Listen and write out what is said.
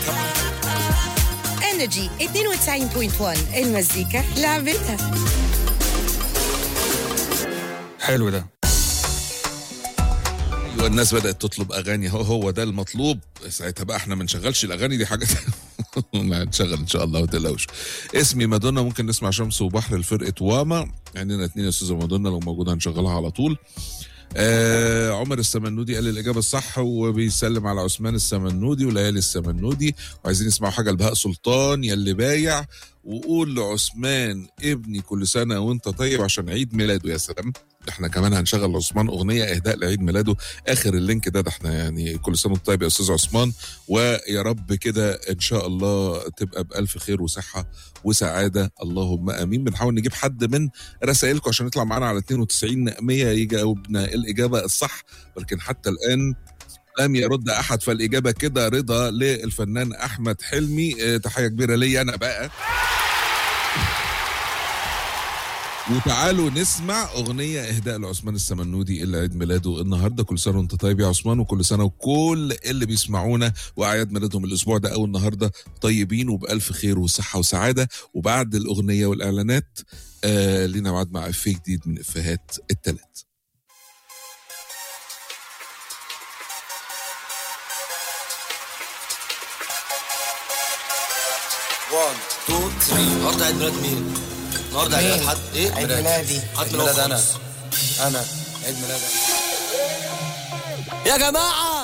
انرجي 92.1 المزيكا لعبتها حلو ده ايوه الناس بدات تطلب اغاني هو هو ده المطلوب ساعتها بقى احنا ما نشغلش الاغاني دي حاجه ما هنشغل ان شاء الله ما تقلقوش اسمي مادونا ممكن نسمع شمس وبحر لفرقه واما عندنا اتنين يا استاذه مادونا لو موجوده هنشغلها على طول آه عمر السمنودي قال الاجابه الصح وبيسلم على عثمان السمنودي وليالي السمنودي وعايزين يسمعوا حاجه لبهاء سلطان يلي بايع وقول لعثمان ابني كل سنه وانت طيب عشان عيد ميلاده يا سلام احنا كمان هنشغل عثمان اغنيه اهداء لعيد ميلاده اخر اللينك ده, ده احنا يعني كل سنه وانت طيب يا استاذ عثمان ويا رب كده ان شاء الله تبقى بالف خير وصحه وسعاده اللهم امين بنحاول نجيب حد من رسائلكم عشان يطلع معانا على 92 100 يجاوبنا الاجابه الصح ولكن حتى الان لم يرد احد فالاجابه كده رضا للفنان احمد حلمي اه تحيه كبيره ليا انا بقى وتعالوا نسمع اغنيه اهداء لعثمان السمنودي اللي عيد ميلاده النهارده كل سنه وانت طيب يا عثمان وكل سنه وكل اللي بيسمعونا واعياد ميلادهم الاسبوع ده او النهارده طيبين وبالف خير وصحه وسعاده وبعد الاغنيه والاعلانات آه لينا ميعاد مع افيه جديد من افيهات التلات وان تو ثري النهارده عيد ميلاد مين؟ النهارده عيد ميلاد حد ايه؟ عيد ميلادي عيد ميلاد ميلاد انا انا انا عيد ميلاد يا جماعه